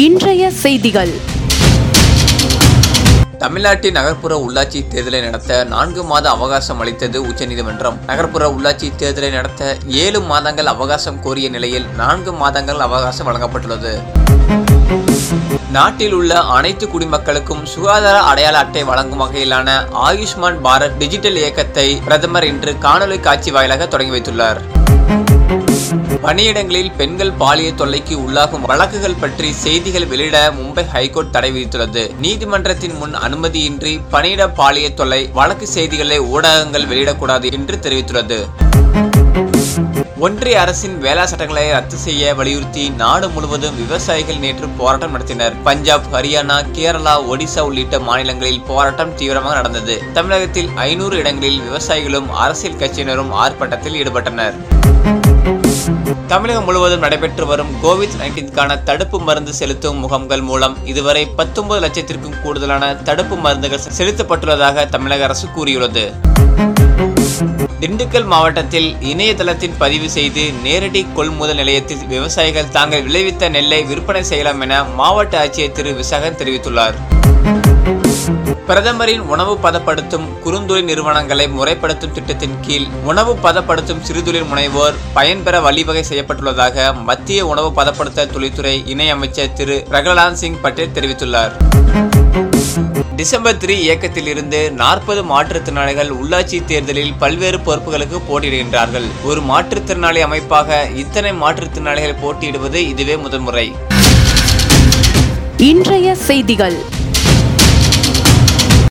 இன்றைய செய்திகள் தமிழ்நாட்டின் நகர்ப்புற உள்ளாட்சி தேர்தலை நடத்த நான்கு மாத அவகாசம் அளித்தது உச்சநீதிமன்றம் நகர்ப்புற உள்ளாட்சி தேர்தலை நடத்த ஏழு மாதங்கள் அவகாசம் கோரிய நிலையில் நான்கு மாதங்கள் அவகாசம் வழங்கப்பட்டுள்ளது நாட்டில் உள்ள அனைத்து குடிமக்களுக்கும் சுகாதார அடையாள அட்டை வழங்கும் வகையிலான ஆயுஷ்மான் பாரத் டிஜிட்டல் இயக்கத்தை பிரதமர் இன்று காணொலி காட்சி வாயிலாக தொடங்கி வைத்துள்ளார் பணியிடங்களில் பெண்கள் பாலியல் தொல்லைக்கு உள்ளாகும் வழக்குகள் பற்றி செய்திகள் வெளியிட மும்பை ஹைகோர்ட் தடை விதித்துள்ளது நீதிமன்றத்தின் முன் அனுமதியின்றி பணியிட பாலியல் தொல்லை வழக்கு செய்திகளை ஊடகங்கள் வெளியிடக்கூடாது என்று தெரிவித்துள்ளது ஒன்றிய அரசின் வேளா சட்டங்களை ரத்து செய்ய வலியுறுத்தி நாடு முழுவதும் விவசாயிகள் நேற்று போராட்டம் நடத்தினர் பஞ்சாப் ஹரியானா கேரளா ஒடிசா உள்ளிட்ட மாநிலங்களில் போராட்டம் தீவிரமாக நடந்தது தமிழகத்தில் ஐநூறு இடங்களில் விவசாயிகளும் அரசியல் கட்சியினரும் ஆர்ப்பாட்டத்தில் ஈடுபட்டனர் தமிழகம் முழுவதும் நடைபெற்று வரும் கோவிட் நைன்டீன்கான தடுப்பு மருந்து செலுத்தும் முகாம்கள் மூலம் இதுவரை பத்தொன்பது லட்சத்திற்கும் கூடுதலான தடுப்பு மருந்துகள் செலுத்தப்பட்டுள்ளதாக தமிழக அரசு கூறியுள்ளது திண்டுக்கல் மாவட்டத்தில் இணையதளத்தில் பதிவு செய்து நேரடி கொள்முதல் நிலையத்தில் விவசாயிகள் தாங்கள் விளைவித்த நெல்லை விற்பனை செய்யலாம் என மாவட்ட ஆட்சியர் திரு விசாகன் தெரிவித்துள்ளார் பிரதமரின் உணவு பதப்படுத்தும் குறுந்தொழில் நிறுவனங்களை முறைப்படுத்தும் திட்டத்தின் கீழ் உணவு பதப்படுத்தும் சிறுதொழில் முனைவோர் பயன்பெற வழிவகை செய்யப்பட்டுள்ளதாக மத்திய உணவு பதப்படுத்த தொழில்துறை இணையமைச்சர் திரு ரகலான் சிங் பட்டேல் தெரிவித்துள்ளார் டிசம்பர் த்ரீ இயக்கத்தில் இருந்து நாற்பது மாற்றுத்திறனாளிகள் உள்ளாட்சி தேர்தலில் பல்வேறு பொறுப்புகளுக்கு போட்டியிடுகின்றார்கள் ஒரு மாற்றுத்திறனாளி அமைப்பாக இத்தனை மாற்றுத்திறனாளிகள் போட்டியிடுவது இதுவே முதன்முறை இன்றைய செய்திகள்